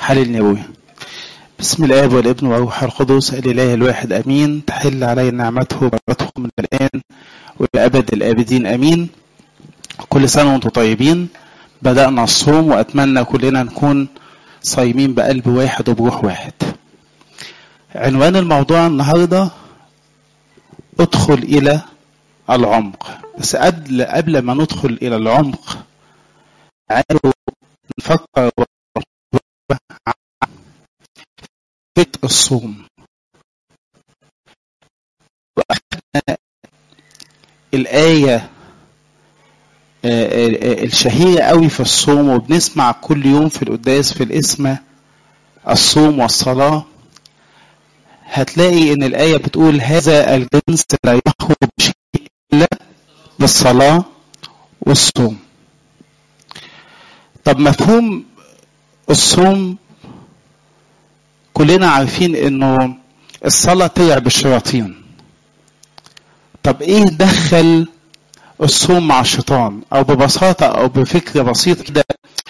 حلل نبوي بسم الآب والابن والروح القدس الإله الواحد أمين تحل علي نعمته وبركته من الآن وإلى أبد الآبدين أمين كل سنة وأنتم طيبين بدأنا الصوم وأتمنى كلنا نكون صايمين بقلب واحد وبروح واحد عنوان الموضوع النهاردة ادخل إلى العمق بس قبل قبل ما ندخل إلى العمق تعالوا نفكر فكرة الصوم وأخذنا الآية الشهيرة قوي في الصوم وبنسمع كل يوم في القداس في الاسم الصوم والصلاة هتلاقي ان الآية بتقول هذا الجنس لا يخرج بشيء إلا بالصلاة والصوم طب مفهوم الصوم كلنا عارفين انه الصلاة ترعب الشياطين طب ايه دخل الصوم مع الشيطان او ببساطة او بفكرة بسيطة كده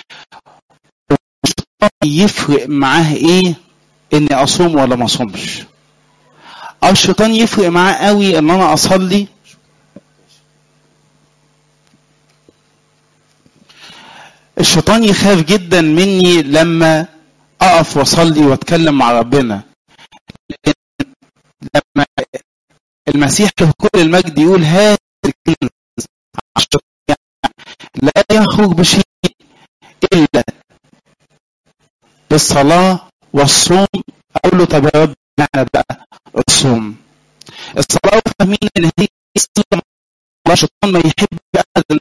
الشيطان يفرق معاه ايه اني اصوم ولا ما اصومش او الشيطان يفرق معاه قوي ان انا اصلي الشيطان يخاف جدا مني لما اقف واصلي واتكلم مع ربنا لما المسيح له كل المجد يقول هذا الكنز لا يخرج بشيء الا بالصلاه والصوم اقول له طب يا رب معنى بقى الصوم الصلاه فاهمين ان هي الله الشيطان ما يحب ابدا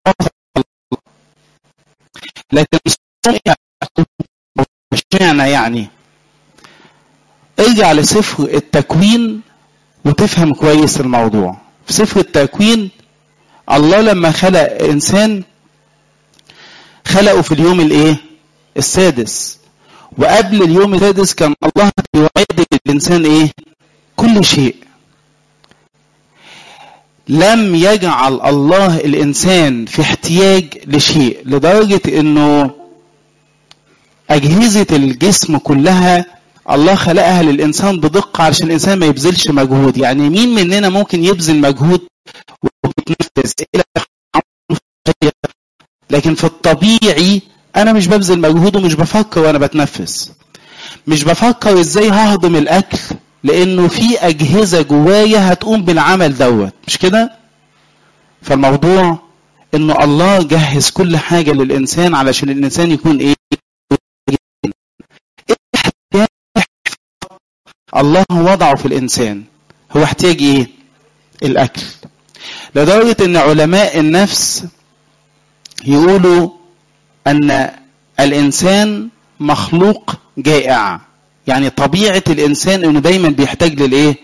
لكن الصوم اشمعنى يعني ارجع لسفر التكوين وتفهم كويس الموضوع في سفر التكوين الله لما خلق انسان خلقه في اليوم الايه السادس وقبل اليوم السادس كان الله بيوعد الانسان ايه كل شيء لم يجعل الله الانسان في احتياج لشيء لدرجه انه أجهزة الجسم كلها الله خلقها للإنسان بدقة علشان الإنسان ما يبذلش مجهود يعني مين مننا ممكن يبذل مجهود وبيتنفس لكن في الطبيعي أنا مش ببذل مجهود ومش بفكر وأنا بتنفس مش بفكر إزاي ههضم الأكل لأنه في أجهزة جوايا هتقوم بالعمل دوت مش كده؟ فالموضوع إنه الله جهز كل حاجة للإنسان علشان الإنسان يكون إيه؟ الله وضعه في الإنسان هو احتياج إيه؟ الأكل لدرجة أن علماء النفس يقولوا أن الإنسان مخلوق جائع يعني طبيعة الإنسان أنه دايما بيحتاج للإيه؟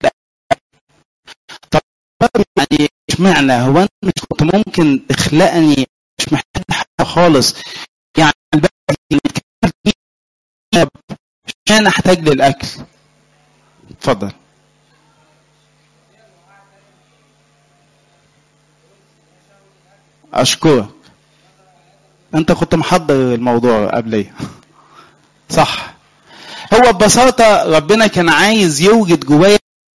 طب يعني اشمعنى هو أنت مش كنت ممكن تخلقني مش محتاج حاجة خالص يعني عشان احتاج للاكل اتفضل اشكرك انت كنت محضر الموضوع قبلي صح هو ببساطة ربنا كان عايز يوجد جوايا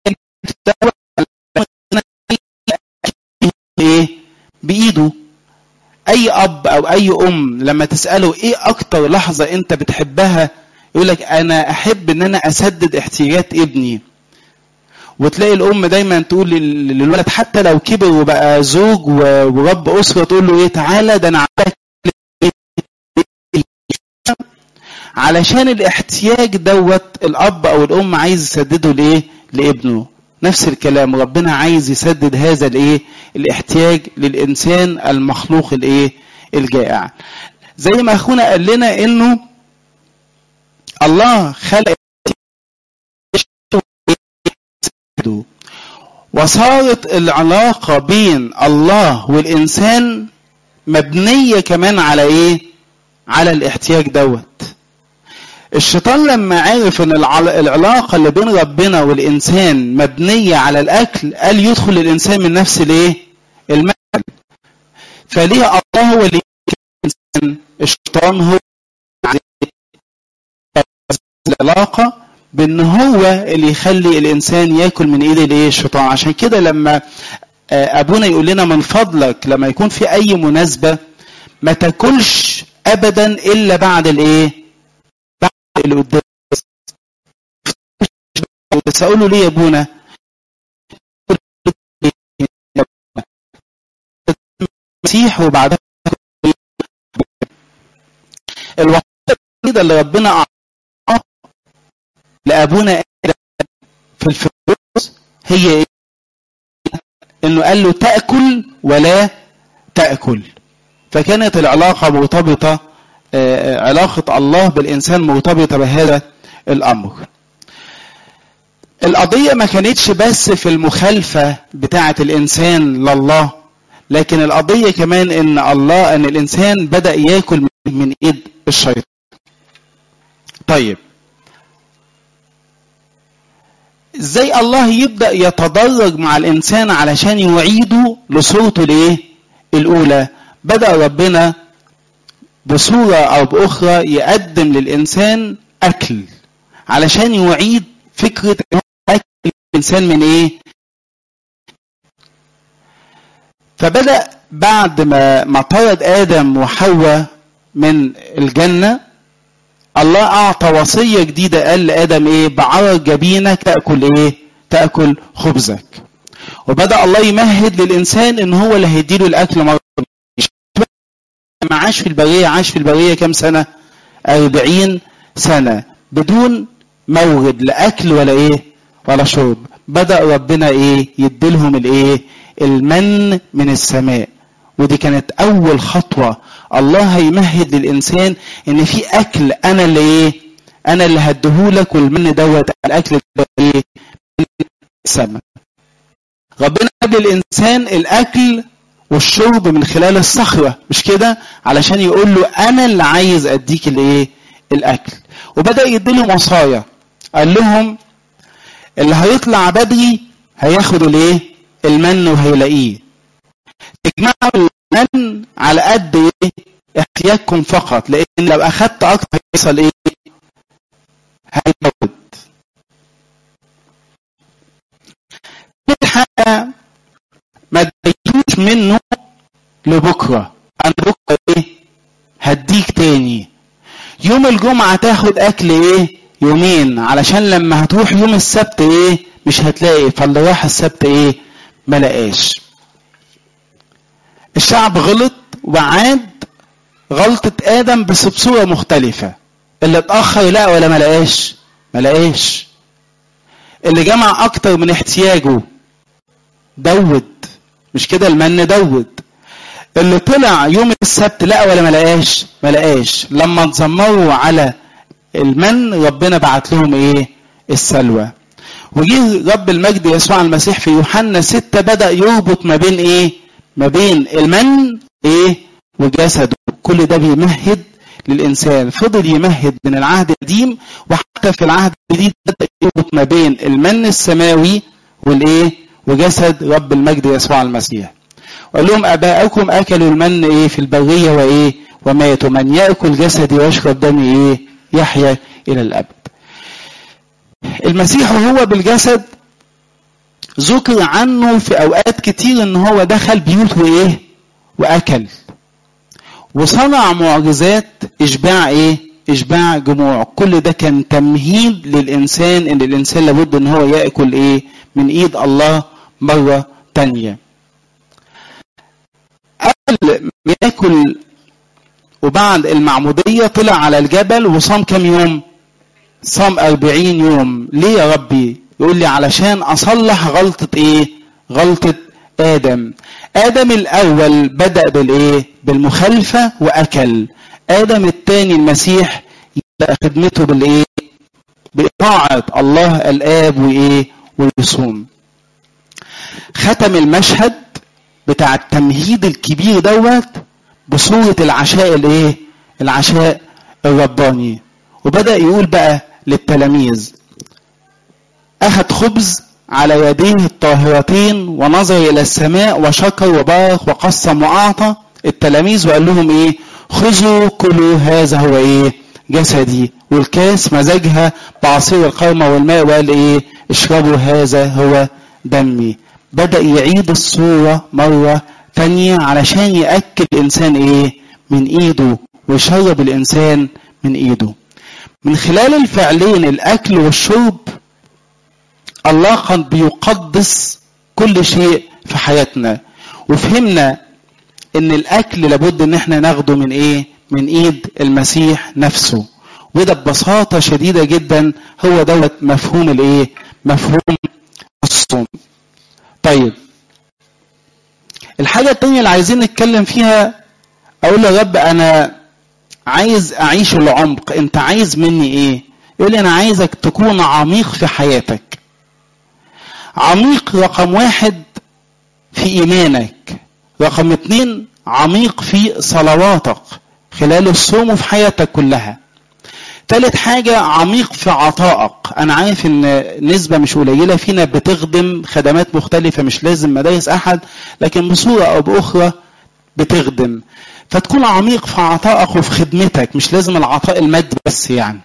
ايه بايده اي اب او اي ام لما تساله ايه اكتر لحظه انت بتحبها يقول لك انا احب ان انا اسدد احتياجات ابني وتلاقي الام دايما تقول للولد حتى لو كبر وبقى زوج ورب اسره تقول له ايه تعالى ده انا عندك علشان الاحتياج دوت الاب او الام عايز يسدده لايه لابنه نفس الكلام ربنا عايز يسدد هذا الايه الاحتياج للانسان المخلوق الايه الجائع زي ما اخونا قال لنا انه الله خلق وصارت العلاقة بين الله والإنسان مبنية كمان على إيه؟ على الاحتياج دوت. الشيطان لما عرف إن العلاقة اللي بين ربنا والإنسان مبنية على الأكل قال يدخل الإنسان من نفس الإيه؟ المأكل. فليه الله هو اللي الإنسان الشيطان هو العلاقة بان هو اللي يخلي الانسان ياكل من ايد الايه الشيطان عشان كده لما ابونا يقول لنا من فضلك لما يكون في اي مناسبة ما تاكلش ابدا الا بعد الايه بعد القداس تسألوا ليه يا ابونا المسيح وبعدها الوصية الوحيدة اللي ربنا أعطاها لأبونا في الفردوس هي إيه؟ إنه قال له تأكل ولا تأكل فكانت العلاقة مرتبطة علاقة الله بالإنسان مرتبطة بهذا الأمر القضية ما كانتش بس في المخالفة بتاعة الإنسان لله لكن القضية كمان إن الله إن الإنسان بدأ ياكل من إيد الشيطان. طيب ازاي الله يبدأ يتدرج مع الإنسان علشان يعيده لصورته الإيه؟ الأولى. بدأ ربنا بصورة أو بأخرى يقدم للإنسان أكل علشان يعيد فكرة أكل الإنسان من إيه؟ فبدأ بعد ما ما طرد آدم وحواء من الجنة الله أعطى وصية جديدة قال لآدم إيه؟ بعرق جبينك تأكل إيه؟ تأكل خبزك. وبدأ الله يمهد للإنسان إن هو اللي هيديله الأكل مرة ما عاش في البرية عاش في البرية كام سنة؟ أربعين سنة بدون مورد لا أكل ولا إيه؟ ولا شرب. بدأ ربنا إيه؟ يديلهم الإيه؟ المن من السماء ودي كانت اول خطوه الله هيمهد للانسان ان في اكل انا اللي ايه انا اللي هديهولك والمن دوت الاكل ده ايه من السماء ربنا قبل الانسان الاكل والشرب من خلال الصخره مش كده علشان يقول له انا اللي عايز اديك الايه الاكل وبدا يديلهم وصايا قال لهم اللي هيطلع بدري هياخد الايه المن وهيلاقيه تجمعوا المن على قد ايه احتياجكم فقط لان لو اخدت اكتر هيحصل ايه هيموت حاجه ما تضيعوش منه لبكره انا بكره ايه هديك تاني يوم الجمعه تاخد اكل ايه يومين علشان لما هتروح يوم السبت ايه مش هتلاقي فاللي راح السبت ايه ما لقاش الشعب غلط وعاد غلطة آدم بس بصورة مختلفة اللي اتأخر لا ولا ما لقاش ما لقاش اللي جمع أكتر من احتياجه دود مش كده المن دود اللي طلع يوم السبت لا ولا ما لقاش ما لقاش لما اتذمروا على المن ربنا بعت لهم ايه السلوى وجه رب المجد يسوع المسيح في يوحنا ستة بدأ يربط ما بين ايه ما بين المن ايه وجسده كل ده بيمهد للإنسان فضل يمهد من العهد القديم وحتى في العهد الجديد بدأ يربط ما بين المن السماوي والايه وجسد رب المجد يسوع المسيح وقال لهم اباءكم اكلوا المن ايه في البريه وايه وماتوا من ياكل جسدي ويشرب دمي ايه يحيا الى الابد المسيح وهو بالجسد ذكر عنه في اوقات كتير ان هو دخل بيوت وايه واكل وصنع معجزات اشباع ايه اشباع جموع كل ده كان تمهيد للانسان ان الانسان لابد ان هو ياكل ايه من ايد الله مره تانية قبل ما ياكل وبعد المعمودية طلع على الجبل وصام كم يوم صام أربعين يوم ليه يا ربي يقول لي علشان أصلح غلطة إيه غلطة آدم آدم الأول بدأ بالإيه بالمخالفة وأكل آدم الثاني المسيح يبدأ خدمته بالإيه بإطاعة الله الآب وإيه ويصوم ختم المشهد بتاع التمهيد الكبير دوت بصورة العشاء الايه العشاء الرباني وبدأ يقول بقى للتلاميذ أخذ خبز على يديه الطاهرتين ونظر إلى السماء وشكر وبارك وقسم وأعطى التلاميذ وقال لهم إيه خذوا كلوا هذا هو إيه جسدي والكاس مزاجها بعصير القومة والماء وقال ايه اشربوا هذا هو دمي بدأ يعيد الصورة مرة تانية علشان يأكل الإنسان ايه من ايده ويشرب الإنسان من ايده من خلال الفعلين الأكل والشرب الله كان بيقدس كل شيء في حياتنا وفهمنا ان الاكل لابد ان احنا ناخده من ايه من ايد المسيح نفسه وده ببساطة شديدة جدا هو دوت مفهوم الايه مفهوم الصوم طيب الحاجة التانية اللي عايزين نتكلم فيها اقول يا رب انا عايز اعيش العمق انت عايز مني ايه يقول لي انا عايزك تكون عميق في حياتك عميق رقم واحد في ايمانك رقم اتنين عميق في صلواتك خلال الصوم وفي حياتك كلها تالت حاجة عميق في عطائك أنا عارف إن نسبة مش قليلة فينا بتخدم خدمات مختلفة مش لازم مدارس أحد لكن بصورة أو بأخرى بتخدم فتكون عميق في عطائك وفي خدمتك مش لازم العطاء المادي بس يعني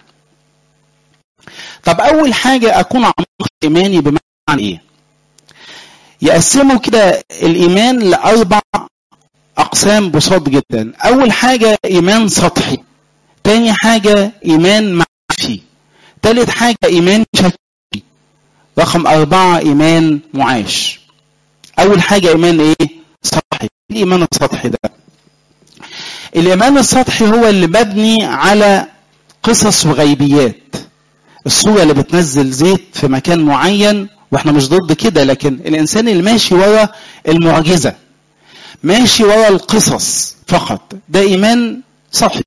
طب أول حاجة أكون عميق في إيماني بمعنى إيه يقسموا كده الإيمان لأربع أقسام بساط جدا أول حاجة إيمان سطحي تاني حاجة إيمان معرفي تالت حاجة إيمان شكلي رقم أربعة إيمان معاش أول حاجة إيمان إيه؟ سطحي الإيمان السطحي ده الإيمان السطحي هو اللي مبني على قصص وغيبيات الصورة اللي بتنزل زيت في مكان معين واحنا مش ضد كده لكن الإنسان اللي ماشي ورا المعجزة ماشي ورا القصص فقط ده إيمان سطحي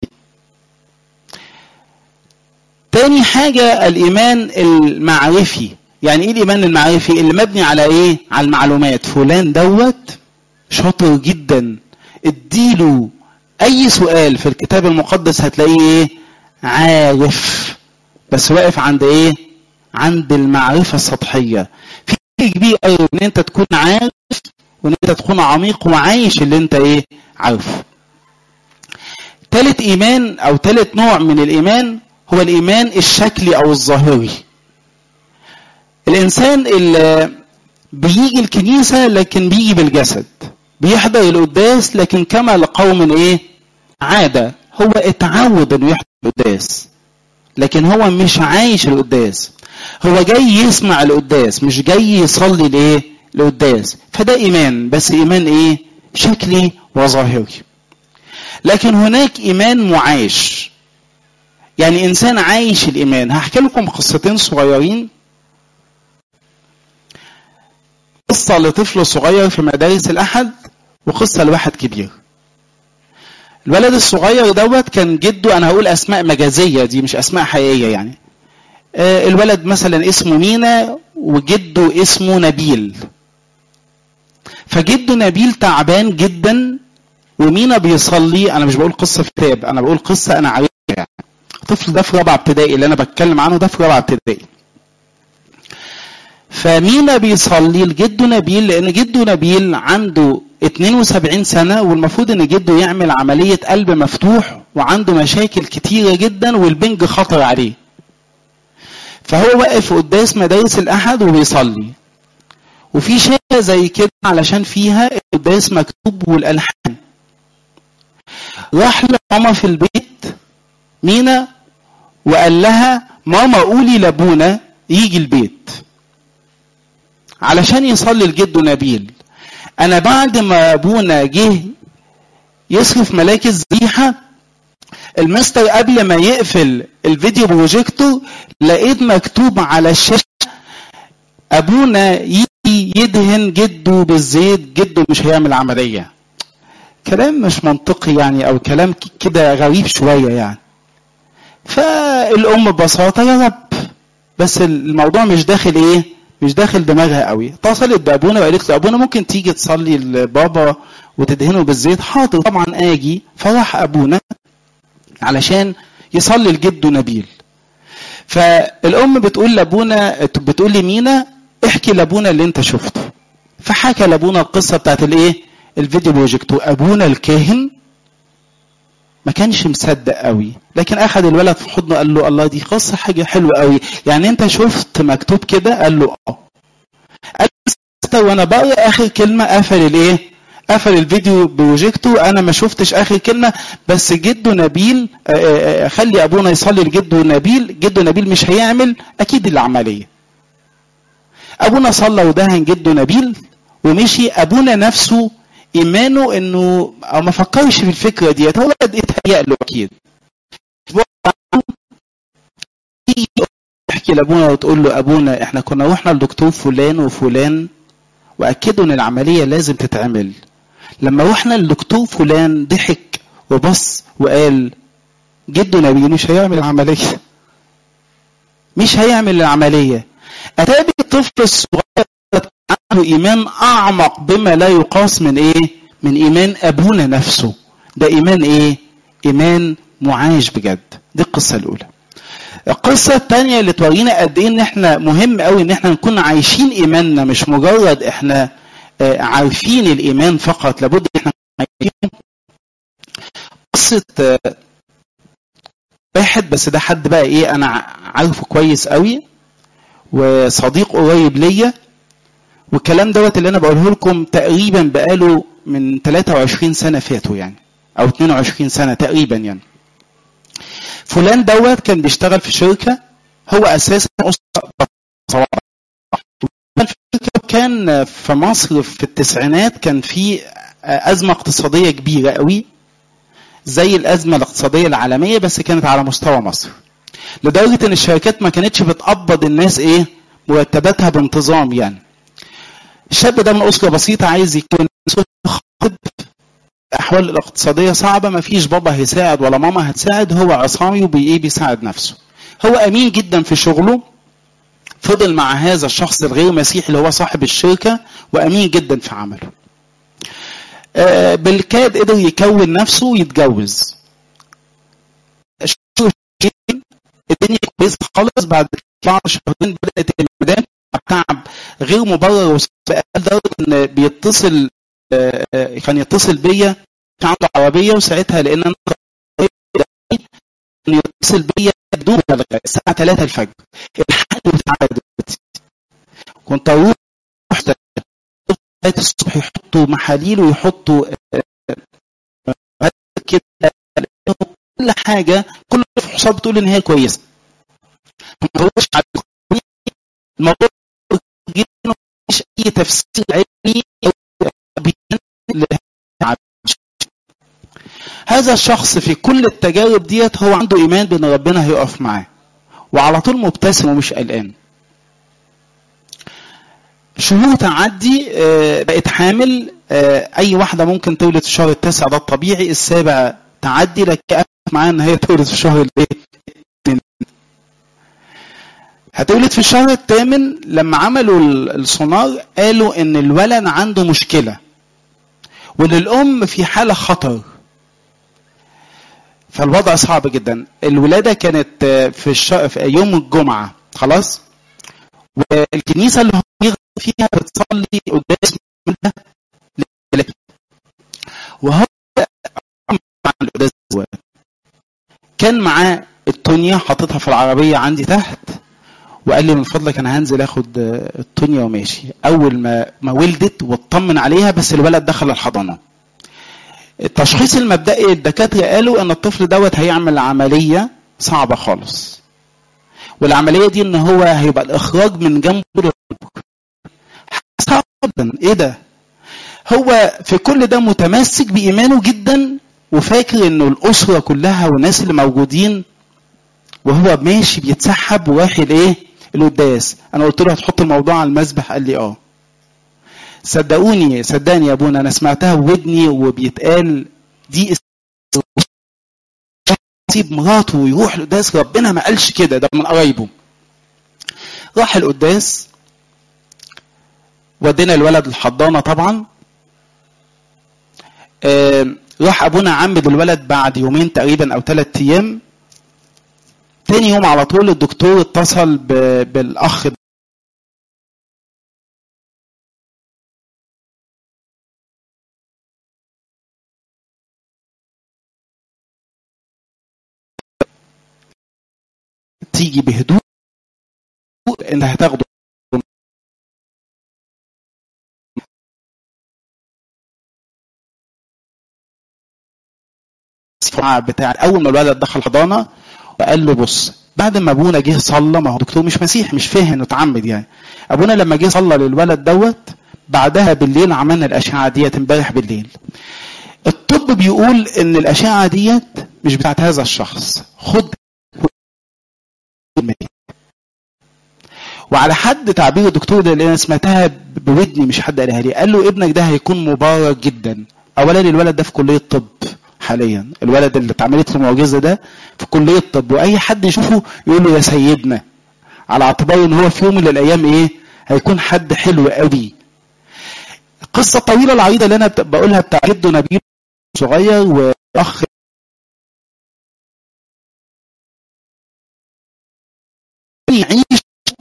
تاني حاجة الإيمان المعرفي يعني إيه الإيمان المعرفي اللي مبني على إيه على المعلومات فلان دوت شاطر جدا اديله أي سؤال في الكتاب المقدس هتلاقيه إيه عارف بس واقف عند إيه عند المعرفة السطحية في كبير قوي إن أنت تكون عارف وإن أنت تكون عميق وعايش اللي أنت إيه عارفه تالت إيمان أو تالت نوع من الإيمان هو الإيمان الشكلي أو الظاهري الإنسان اللي بيجي الكنيسة لكن بيجي بالجسد بيحضر القداس لكن كما لقوم إيه عادة هو اتعود إنه يحضر القداس لكن هو مش عايش القداس هو جاي يسمع القداس مش جاي يصلي الايه القداس فده ايمان بس ايمان ايه شكلي وظاهري لكن هناك ايمان معاش يعني انسان عايش الايمان هحكي لكم قصتين صغيرين قصة لطفل صغير في مدارس الأحد وقصة لواحد كبير الولد الصغير دوت كان جده أنا هقول أسماء مجازية دي مش أسماء حقيقية يعني آه الولد مثلا اسمه مينا وجده اسمه نبيل فجده نبيل تعبان جدا ومينا بيصلي أنا مش بقول قصة في كتاب أنا بقول قصة أنا عارفها يعني الطفل ده في رابعة ابتدائي اللي أنا بتكلم عنه ده في رابعة ابتدائي فمينا بيصلي لجده نبيل لان جده نبيل عنده 72 سنة والمفروض ان جده يعمل عملية قلب مفتوح وعنده مشاكل كتيرة جدا والبنج خطر عليه فهو واقف قداس مدارس الأحد وبيصلي وفي شاشة زي كده علشان فيها القداس مكتوب والألحان راح لماما في البيت مينا وقال لها ماما قولي لابونا يجي البيت علشان يصلي لجده نبيل انا بعد ما ابونا جه يصرف ملاك الذبيحه المستر قبل ما يقفل الفيديو بروجيكتور لقيت مكتوب على الشاشه ابونا يجي يدهن جده بالزيت جده مش هيعمل عمليه كلام مش منطقي يعني او كلام كده غريب شويه يعني فالام ببساطه يا رب بس الموضوع مش داخل ايه مش داخل دماغها قوي اتصلت بابونا وقالت له ابونا ممكن تيجي تصلي لبابا وتدهنه بالزيت حاضر طبعا اجي فراح ابونا علشان يصلي لجده نبيل فالام بتقول لابونا بتقول لمينا احكي لابونا اللي انت شفته فحكى لابونا القصه بتاعت الايه الفيديو بروجيكتور ابونا الكاهن ما كانش مصدق قوي لكن اخذ الولد في حضنه قال له الله دي قصه حاجه حلوه قوي يعني انت شفت مكتوب كده قال له اه قال له وانا بقرا اخر كلمه قفل الايه قفل الفيديو بروجيكتو انا ما شفتش اخر كلمه بس جده نبيل آآ آآ خلي ابونا يصلي لجده نبيل جده نبيل مش هيعمل اكيد العمليه ابونا صلى ودهن جده نبيل ومشي ابونا نفسه ايمانه انه او ما فكرش في الفكره ديت هو اتهيأ له اكيد تحكي لابونا وتقول له ابونا احنا كنا رحنا لدكتور فلان وفلان واكدوا ان العمليه لازم تتعمل لما رحنا لدكتور فلان ضحك وبص وقال جده نبيل مش هيعمل العمليه مش هيعمل العمليه اتابع الطفل الصغير عنده ايمان اعمق بما لا يقاس من ايه من ايمان ابونا نفسه ده ايمان ايه ايمان معاش بجد دي القصه الاولى القصة الثانية اللي تورينا قد ايه ان احنا مهم قوي ان احنا نكون عايشين ايماننا مش مجرد احنا عارفين الايمان فقط لابد احنا عايشين قصة واحد بس ده حد بقى ايه انا عارفه كويس قوي وصديق قريب ليا والكلام دوت اللي انا بقوله لكم تقريبا بقاله من 23 سنة فاتوا يعني او 22 سنة تقريبا يعني فلان دوت كان بيشتغل في شركه هو اساسا اسره كان في مصر في التسعينات كان في ازمه اقتصاديه كبيره قوي زي الازمه الاقتصاديه العالميه بس كانت على مستوى مصر لدرجه ان الشركات ما كانتش بتقبض الناس ايه مرتباتها بانتظام يعني الشاب ده من اسره بسيطه عايز يكون خاطب الاحوال الاقتصاديه صعبه ما فيش بابا هيساعد ولا ماما هتساعد هو عصامي وبايه بيساعد نفسه هو امين جدا في شغله فضل مع هذا الشخص الغير مسيحي اللي هو صاحب الشركه وامين جدا في عمله آه بالكاد قدر يكون نفسه ويتجوز الدنيا كويسه خالص بعد بعض شهرين بدات المدام تعب غير مبرر لدرجه ان بيتصل كان يتصل بيا كان عنده عربيه وساعتها لان انا يتصل بيا بدون مبالغه الساعه 3 الفجر الحق بتاع كنت اروح الصبح يحطوا محاليل ويحطوا كده كل حاجه كل الفحوصات بتقول ان هي كويسه ما هوش الموضوع مش اي تفسير علمي هذا الشخص في كل التجارب ديت هو عنده ايمان بان ربنا هيقف معاه وعلى طول مبتسم ومش قلقان شهور تعدي بقت حامل اي واحده ممكن تولد في الشهر التاسع ده الطبيعي السابع تعدي لكن معاها ان هي تولد في الشهر الايه هتولد في الشهر الثامن لما عملوا السونار قالوا ان الولد عنده مشكله وان الام في حاله خطر فالوضع صعب جدا الولاده كانت في, الش... في يوم الجمعه خلاص والكنيسه اللي هو فيها بتصلي قداس وهو مع القداس كان معاه التونيا حاططها في العربيه عندي تحت وقال لي من فضلك انا هنزل اخد التونيا وماشي اول ما ما ولدت واطمن عليها بس الولد دخل الحضانه التشخيص المبدئي الدكاتره قالوا ان الطفل دوت هيعمل عمليه صعبه خالص والعمليه دي ان هو هيبقى الاخراج من جنبه صعب جدا ايه ده هو في كل ده متمسك بايمانه جدا وفاكر انه الاسره كلها والناس اللي موجودين وهو ماشي بيتسحب ورايح الايه القداس انا قلت له هتحط الموضوع على المسبح قال لي اه صدقوني صدقني يا ابونا انا سمعتها بودني وبيتقال دي يسيب مراته ويروح القداس ربنا ما قالش كده ده من قرايبه راح القداس ودينا الولد الحضانه طبعا آه راح ابونا عمد الولد بعد يومين تقريبا او ثلاث ايام تاني يوم على طول الدكتور اتصل بالاخ تيجي بهدوء انت هتاخده بتاع اول ما الولد دخل حضانه وقال له بص بعد ما ابونا جه صلى ما هو دكتور مش مسيح مش فاهم اتعمد يعني ابونا لما جه صلى للولد دوت بعدها بالليل عملنا الاشعه ديت امبارح بالليل الطب بيقول ان الاشعه ديت مش بتاعت هذا الشخص خد وعلى حد تعبير الدكتور ده اللي انا سمعتها بودني مش حد قالها لي قال له ابنك ده هيكون مبارك جدا اولا الولد ده في كليه طب حاليا الولد اللي اتعملت له المعجزه ده في كليه طب واي حد يشوفه يقول له يا سيدنا على اعتبار ان هو في يوم من الايام ايه هيكون حد حلو قوي قصه طويله العريضه اللي انا بقولها بتاع جده نبيل صغير واخ يعيش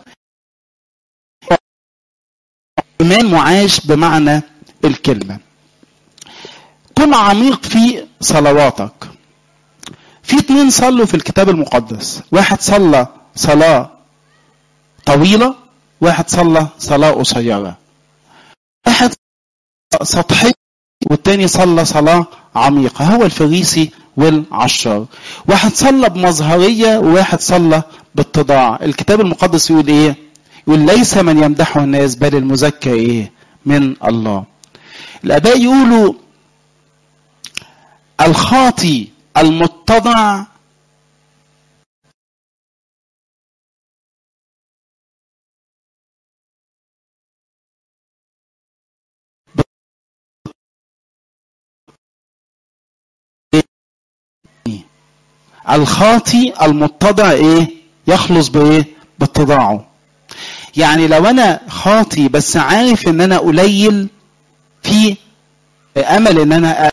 إيمان معاش بمعنى الكلمة كن عميق في صلواتك في اتنين صلوا في الكتاب المقدس واحد صلى صلاة طويلة واحد صلى صلاة قصيرة واحد سطحي والتاني صلى صلاة عميقة هو الفريسي والعشار واحد صلى بمظهرية وواحد صلى باتضاع الكتاب المقدس يقول ايه يقول ليس من يمدحه الناس بل المزكى ايه من الله الاباء يقولوا الخاطي المتضع الخاطي المتضع ايه يخلص بايه باتضاعه يعني لو انا خاطي بس عارف ان انا قليل في امل ان انا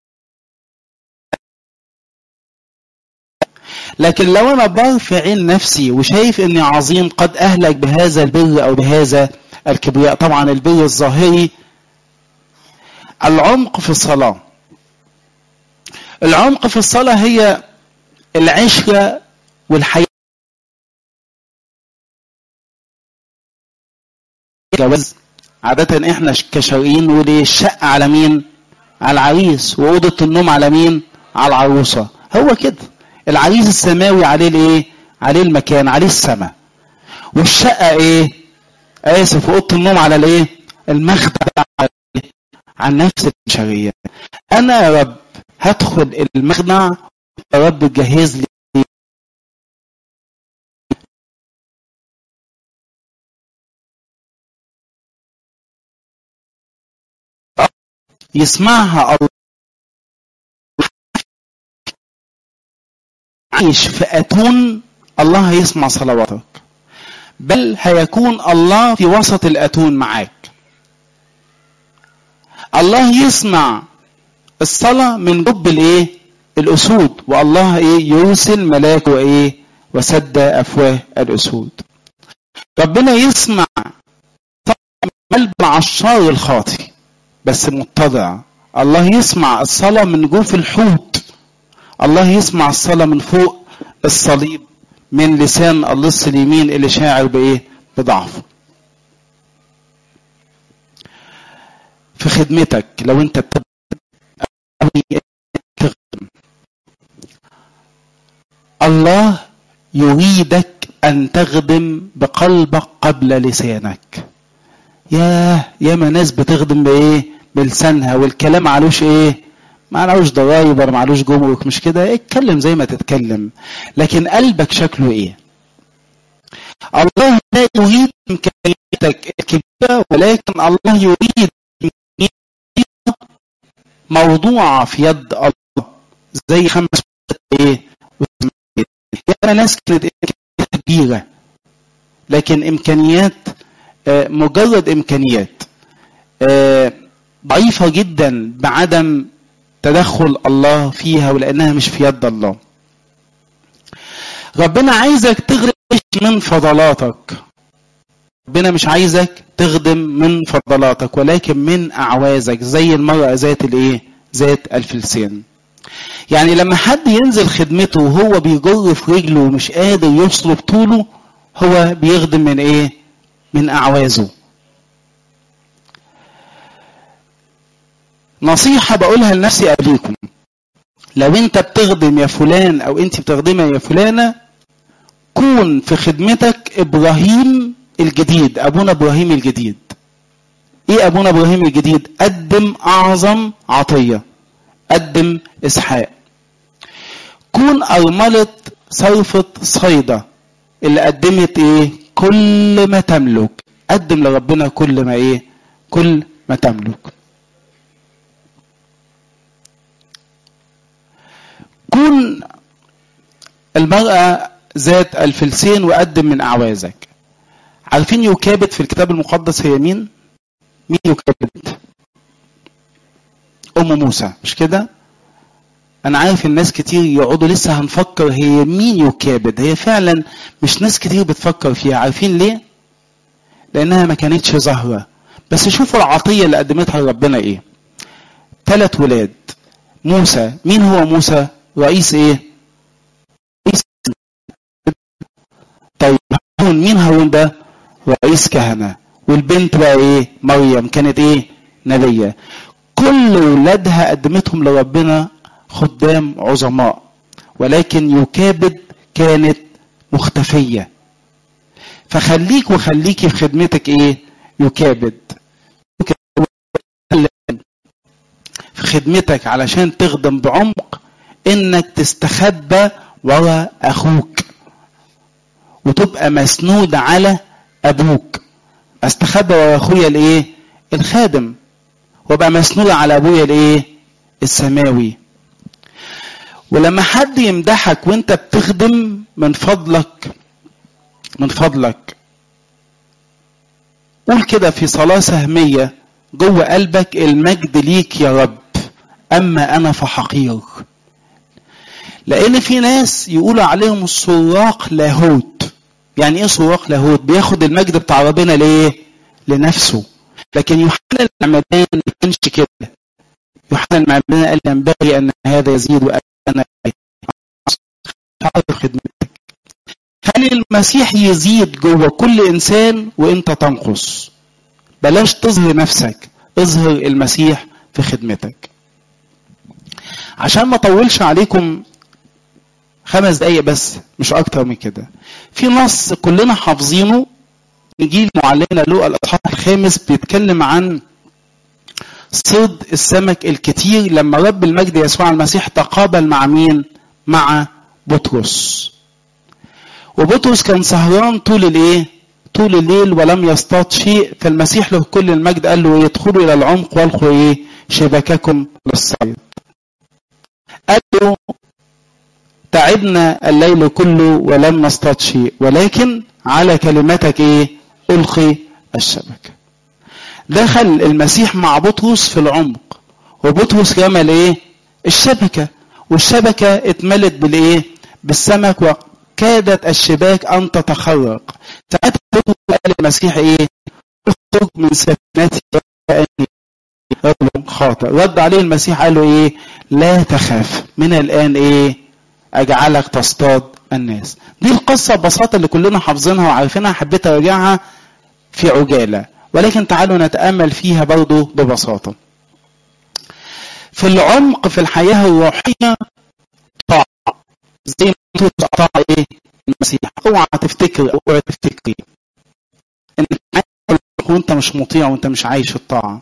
لكن لو انا برفع عين نفسي وشايف اني عظيم قد اهلك بهذا البر او بهذا الكبرياء طبعا البر الظاهري العمق في الصلاه العمق في الصلاه هي العشره والحياه جواز عادة احنا كشرقيين نقول ايه الشقة على مين؟ على العريس وأوضة النوم على مين؟ على العروسة هو كده العريس السماوي عليه الايه؟ عليه المكان عليه السماء والشقة ايه؟ آسف وأوضة النوم على الايه؟ المخدع عن نفس البشرية أنا يا رب هدخل المخدع يا رب تجهز لي يسمعها الله عايش في أتون الله هيسمع صلواتك بل هيكون الله في وسط الأتون معاك الله يسمع الصلاة من جب الايه الأسود والله ايه يرسل ملاكه ايه وسد أفواه الأسود ربنا يسمع قلب العشار الخاطي بس متضع الله يسمع الصلاة من جوف الحوت الله يسمع الصلاة من فوق الصليب من لسان اللص اليمين اللي شاعر بإيه بضعفه في خدمتك لو انت تخدم الله يريدك ان تخدم بقلبك قبل لسانك ياه ياما ناس بتخدم بايه بلسانها والكلام معلوش ايه معلوش ضرايب ولا معلوش جمرك مش كده اتكلم زي ما تتكلم لكن قلبك شكله ايه الله لا يريد امكانياتك الكبيره ولكن الله يريد موضوعه في يد الله زي خمس ايه يعني ناس كانت كبيره لكن امكانيات مجرد امكانيات ضعيفة جدا بعدم تدخل الله فيها ولأنها مش في يد الله ربنا عايزك تغرش من فضلاتك ربنا مش عايزك تخدم من فضلاتك ولكن من أعوازك زي المرأة ذات الايه ذات الفلسين يعني لما حد ينزل خدمته وهو بيجر في رجله ومش قادر يصلب طوله هو بيخدم من ايه من اعوازه نصيحة بقولها لنفسي قبليكم لو انت بتخدم يا فلان او انت بتخدمي يا فلانة كون في خدمتك ابراهيم الجديد ابونا ابراهيم الجديد ايه ابونا ابراهيم الجديد قدم اعظم عطية قدم اسحاق كون ارملة صرفة صيدة اللي قدمت ايه كل ما تملك قدم لربنا كل ما ايه كل ما تملك كون المرأة ذات الفلسين وقدم من أعوازك عارفين يكابد في الكتاب المقدس هي مين؟ مين يكابد؟ أم موسى مش كده؟ أنا عارف الناس كتير يقعدوا لسه هنفكر هي مين يكابد هي فعلا مش ناس كتير بتفكر فيها عارفين ليه؟ لأنها ما كانتش ظاهرة بس شوفوا العطية اللي قدمتها ربنا إيه؟ ثلاث ولاد موسى مين هو موسى؟ رئيس ايه رئيس طيب هارون مين هارون ده رئيس كهنة والبنت بقى ايه مريم كانت ايه نبية كل ولادها قدمتهم لربنا خدام عظماء ولكن يكابد كانت مختفية فخليك وخليكي في خدمتك ايه يكابد في خدمتك علشان تخدم بعمق انك تستخبى ورا اخوك وتبقى مسنود على ابوك استخبى ورا اخويا الايه الخادم وابقى مسنود على ابويا الايه السماوي ولما حد يمدحك وانت بتخدم من فضلك من فضلك قول كده في صلاة سهمية جوه قلبك المجد ليك يا رب أما أنا فحقير لان في ناس يقولوا عليهم السراق لاهوت يعني ايه سراق لاهوت بياخد المجد بتاع ربنا ليه لنفسه لكن يوحنا المعمدان ما كانش كده يوحنا المعمدان قال ينبغي ان هذا يزيد وانا خدمتك خلي المسيح يزيد جوه كل انسان وانت تنقص بلاش تظهر نفسك اظهر المسيح في خدمتك عشان ما اطولش عليكم خمس دقايق بس مش اكتر من كده في نص كلنا حافظينه انجيل معلمنا لوقا الاصحاح الخامس بيتكلم عن صيد السمك الكتير لما رب المجد يسوع المسيح تقابل مع مين مع بطرس وبطرس كان سهران طول الايه طول الليل ولم يصطاد شيء فالمسيح له كل المجد قال له يدخلوا الى العمق والقوا ايه شبككم للصيد قال له تعبنا الليل كله ولم نصطاد شيء ولكن على كلمتك ايه القي الشبكه دخل المسيح مع بطرس في العمق وبطرس رمى ايه الشبكه والشبكه اتملت بالايه بالسمك وكادت الشباك ان تتخرق ساعتها بطرس قال المسيح ايه اخرج من سفينتي فاني رجل خاطئ رد عليه المسيح قال له ايه لا تخاف من الان ايه اجعلك تصطاد الناس دي القصة ببساطة اللي كلنا حافظينها وعارفينها حبيت ارجعها في عجالة ولكن تعالوا نتأمل فيها برضو ببساطة في العمق في الحياة الروحية طاعة زي ما طاعة ايه المسيح اوعى تفتكر اوعى تفتكري انك وانت مش مطيع وانت مش عايش الطاعة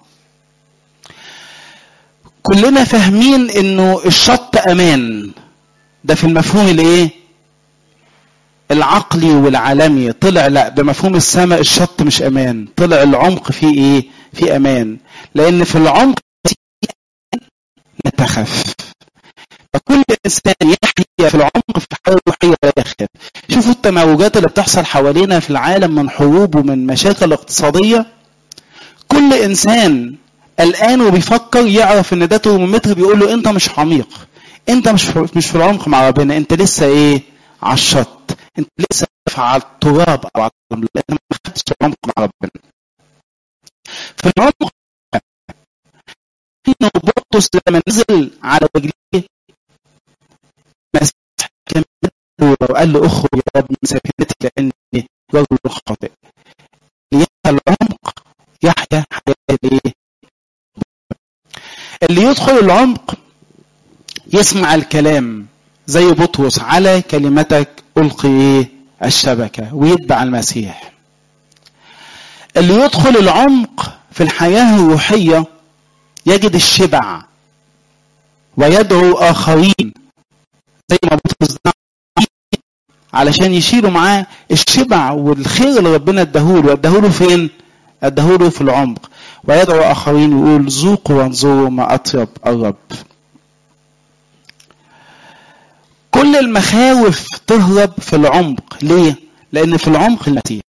كلنا فاهمين انه الشط امان ده في المفهوم الايه العقلي والعالمي طلع لا بمفهوم السماء الشط مش امان طلع العمق فيه ايه في امان لان في العمق لا تخف فكل انسان يحيا في العمق في الحياه الروحيه لا يخاف شوفوا التموجات اللي بتحصل حوالينا في العالم من حروب ومن مشاكل اقتصاديه كل انسان الان وبيفكر يعرف ان ده ترمومتر بيقول له انت مش عميق انت مش مش في العمق مع ربنا انت لسه ايه على الشط انت لسه على التراب او على الرمل انت ما خدتش العمق مع ربنا في العمق انه بطرس لما نزل على رجليه وقال له اخرج يا رب من سفينتي لاني رجل خاطئ اللي يحيا العمق يحيا حياه الايه اللي يدخل العمق يسمع الكلام زي بطرس على كلمتك القي ايه الشبكه ويتبع المسيح اللي يدخل العمق في الحياه الروحيه يجد الشبع ويدعو اخرين زي ما بطرس علشان يشيلوا معاه الشبع والخير اللي ربنا اداهوله اداهوله فين؟ اداهوله في العمق ويدعو اخرين ويقول ذوقوا وانظروا ما اطيب الرب. كل المخاوف تهرب في العمق، ليه؟ لان في العمق المسيح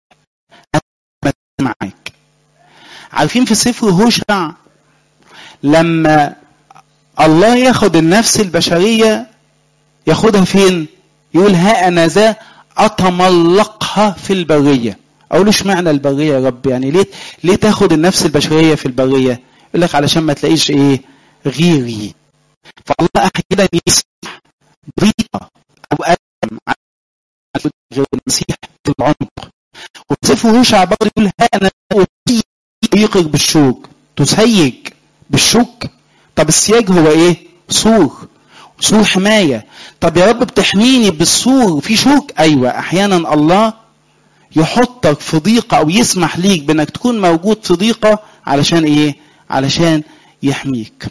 معاك. عارفين في سفر هوشع لما الله ياخد النفس البشريه ياخدها فين؟ يقول ها انا ذا اتملقها في البريه اقول اشمعنى البريه يا رب يعني ليه ليه تاخد النفس البشريه في البريه يقول لك علشان ما تلاقيش ايه غيري فالله احيانا يسمح ضيقه او الم غير المسيح في العمق وسيف هوشع برضه يقول ها انا ضيقك بالشوك تسيج بالشوك طب السياج هو ايه سور سور حماية طب يا رب بتحميني بالسور في شوك أيوة أحيانا الله يحطك في ضيقة أو يسمح ليك بأنك تكون موجود في ضيقة علشان إيه علشان يحميك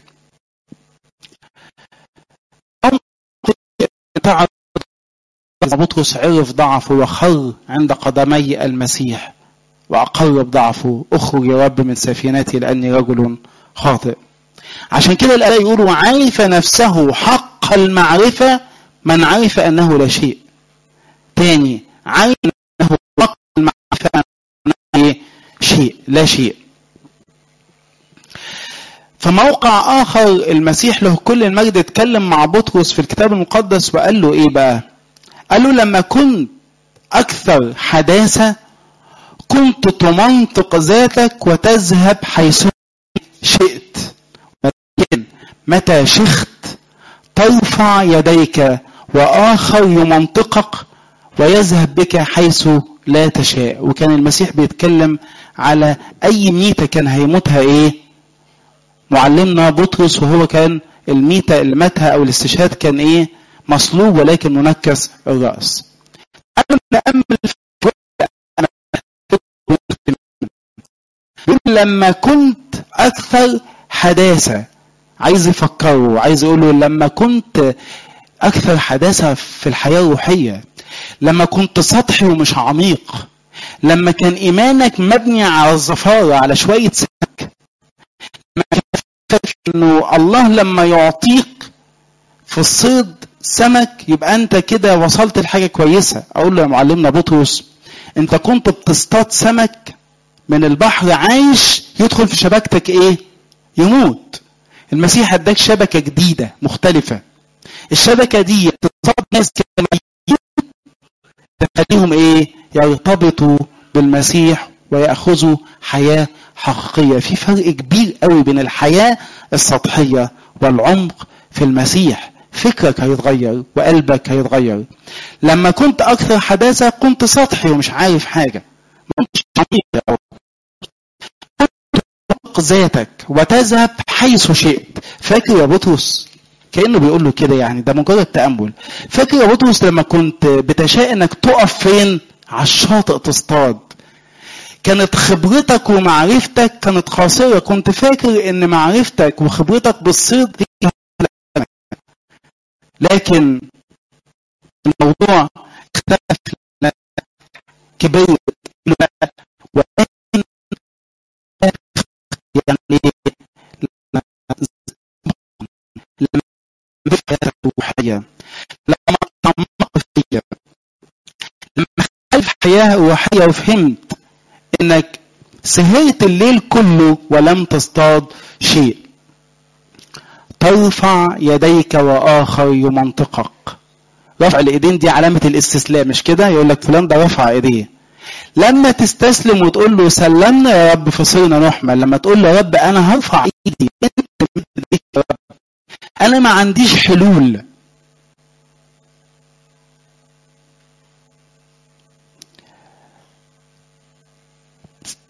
بطرس عرف ضعفه وخر عند قدمي المسيح وأقر بضعفه أخرج يا رب من سفينتي لأني رجل خاطئ عشان كده الآية يقول وعرف نفسه حق المعرفة من عرف أنه لا شيء تاني عرف أنه حق المعرفة أنه شيء لا شيء فموقع آخر المسيح له كل المجد اتكلم مع بطرس في الكتاب المقدس وقال له إيه بقى؟ قال له لما كنت أكثر حداثة كنت تمنطق ذاتك وتذهب حيث شئت لكن متى شخت ترفع يديك وآخر يمنطقك ويذهب بك حيث لا تشاء وكان المسيح بيتكلم على أي ميتة كان هيموتها إيه معلمنا بطرس وهو كان الميتة اللي ماتها أو الاستشهاد كان إيه مصلوب ولكن منكس الرأس قبل نأمل لما كنت أكثر حداثة عايز يفكره عايز يقول له لما كنت أكثر حداثة في الحياة الروحية لما كنت سطحي ومش عميق لما كان إيمانك مبني على الزفارة على شوية سمك لما كان إنه الله لما يعطيك في الصيد سمك يبقى أنت كده وصلت لحاجة كويسة أقول له يا معلمنا بطرس أنت كنت بتصطاد سمك من البحر عايش يدخل في شبكتك إيه؟ يموت المسيح اداك شبكه جديده مختلفه الشبكه دي تصاب ناس كده تخليهم ايه يرتبطوا بالمسيح وياخذوا حياه حقيقيه في فرق كبير قوي بين الحياه السطحيه والعمق في المسيح فكرك هيتغير وقلبك هيتغير لما كنت اكثر حداثه كنت سطحي ومش عارف حاجه ما كنتش عميق ذاتك وتذهب حيث شئت فاكر يا بطرس كانه بيقول له كده يعني ده مجرد تامل فاكر يا بطرس لما كنت بتشاء انك تقف فين على الشاطئ تصطاد كانت خبرتك ومعرفتك كانت قاصره كنت فاكر ان معرفتك وخبرتك بالصيد هي لكن الموضوع اختلف كبرت ولكن يعني لما حياتك روحية لما تعمق فيها لما خلف حياة روحية وفهمت انك سهرت الليل كله ولم تصطاد شيء ترفع يديك واخر يمنطقك رفع الايدين دي علامة الاستسلام مش كده يقول لك فلان ده رفع ايديه لما تستسلم وتقول له سلمنا يا رب فصلنا نحمل لما تقول له يا رب انا هرفع ايدي انت يا رب انا ما عنديش حلول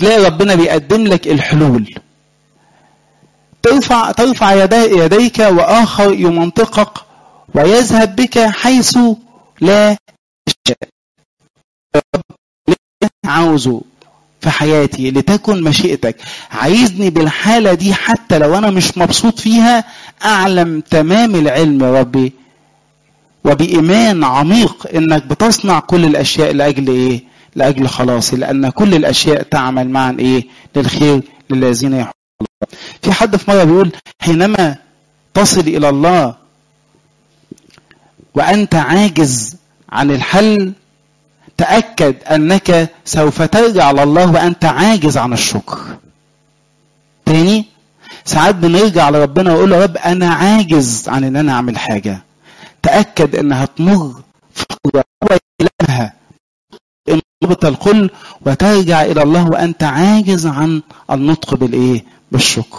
تلاقي ربنا بيقدم لك الحلول ترفع ترفع يدي يديك واخر يمنطقك ويذهب بك حيث لا تشاء عاوزه في حياتي لتكن مشيئتك عايزني بالحالة دي حتى لو أنا مش مبسوط فيها أعلم تمام العلم يا ربي وبإيمان عميق إنك بتصنع كل الأشياء لأجل إيه؟ لأجل خلاصي لأن كل الأشياء تعمل معا إيه؟ للخير للذين يحبون الله. في حد في مرة بيقول حينما تصل إلى الله وأنت عاجز عن الحل تأكد أنك سوف ترجع لله وأنت عاجز عن الشكر. تاني ساعات بنرجع لربنا ونقول له رب أنا عاجز عن إن أنا أعمل حاجة. تأكد إنها تمر فترة هو يلامها نقطة الكل وترجع إلى الله وأنت عاجز عن النطق بالإيه؟ بالشكر.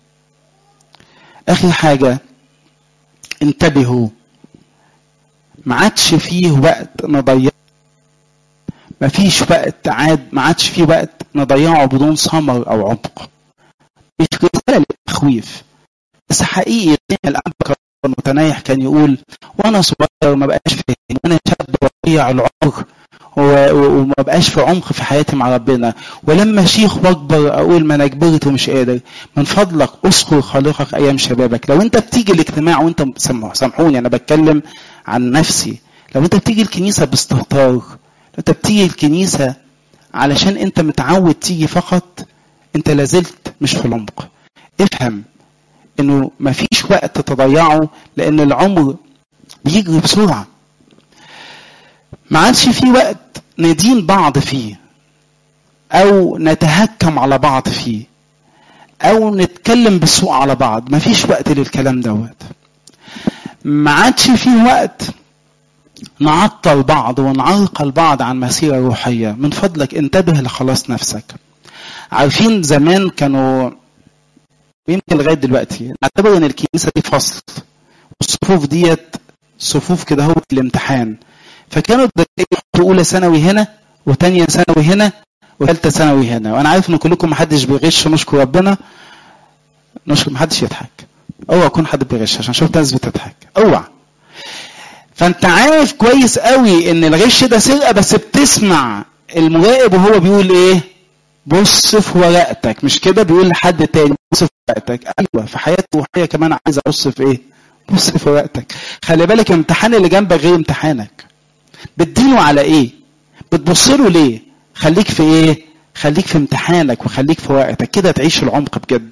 آخر حاجة انتبهوا ما عادش فيه وقت نضيع ما فيش وقت عاد ما عادش فيه وقت نضيعه بدون ثمر او عمق مش رساله للتخويف بس حقيقي الاب المتنايح كان يقول وانا صغير ما بقاش فاهم وانا شاب وضيع العمر وما بقاش في عمق في حياتي مع ربنا ولما شيخ واكبر اقول ما انا كبرت ومش قادر من فضلك اذكر خالقك ايام شبابك لو انت بتيجي الاجتماع وانت سامحوني انا بتكلم عن نفسي لو انت بتيجي الكنيسه باستهتار انت بتيجي الكنيسة علشان انت متعود تيجي فقط انت لازلت مش في العمق افهم انه مفيش وقت تضيعه لان العمر بيجري بسرعة ما عادش في وقت ندين بعض فيه او نتهكم على بعض فيه او نتكلم بسوء على بعض مفيش وقت للكلام دوت ما عادش فيه وقت نعطل بعض ونعرقل بعض عن مسيرة روحية من فضلك انتبه لخلاص نفسك عارفين زمان كانوا يمكن لغاية دلوقتي نعتبر ان الكنيسة دي فصل والصفوف ديت صفوف كده هو الامتحان فكانوا يحطوا اولى ثانوي هنا وثانيه ثانوي هنا وثالثه ثانوي هنا وانا عارف ان كلكم محدش بيغش نشكر ربنا نشكر محدش يضحك اوعى يكون حد بيغش عشان شفت ناس بتضحك اوعى فانت عارف كويس قوي ان الغش ده سرقه بس بتسمع المراقب وهو بيقول ايه بص في ورقتك مش كده بيقول لحد تاني بص في ورقتك ايوه في حياتي الروحيه كمان عايز ابص في ايه بص في ورقتك خلي بالك الامتحان اللي جنبك غير امتحانك بتدينه على ايه بتبص له ليه خليك في ايه خليك في امتحانك وخليك في ورقتك كده تعيش العمق بجد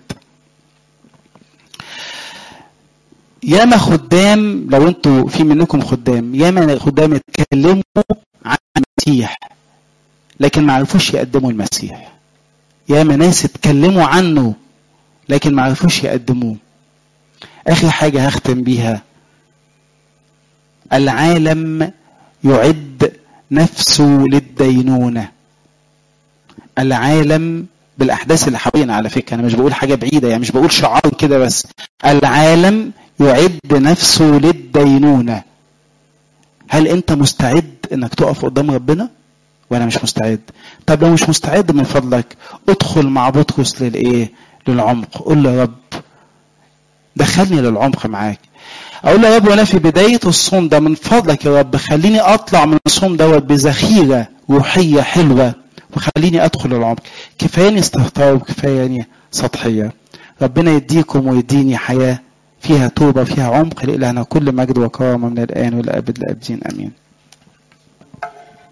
ياما خدام لو انتوا في منكم خدام ياما خدام اتكلموا عن المسيح لكن ما عرفوش يقدموا المسيح ياما ناس اتكلموا عنه لكن ما عرفوش يقدموه اخر حاجه هختم بيها العالم يعد نفسه للدينونه العالم بالاحداث اللي حوالينا على فكره انا مش بقول حاجه بعيده يعني مش بقول شعار كده بس العالم يعد نفسه للدينونه هل انت مستعد انك تقف قدام ربنا وانا مش مستعد طب لو مش مستعد من فضلك ادخل مع بطرس للايه للعمق قول له يا رب دخلني للعمق معاك اقول له يا رب وانا في بدايه الصوم ده من فضلك يا رب خليني اطلع من الصوم دوت بذخيره روحيه حلوه وخليني ادخل العمق كفاياني استهتار وكفاياني سطحيه ربنا يديكم ويديني حياه فيها توبه فيها عمق لإلهنا كل مجد وكرامه من الان والابد الابدين امين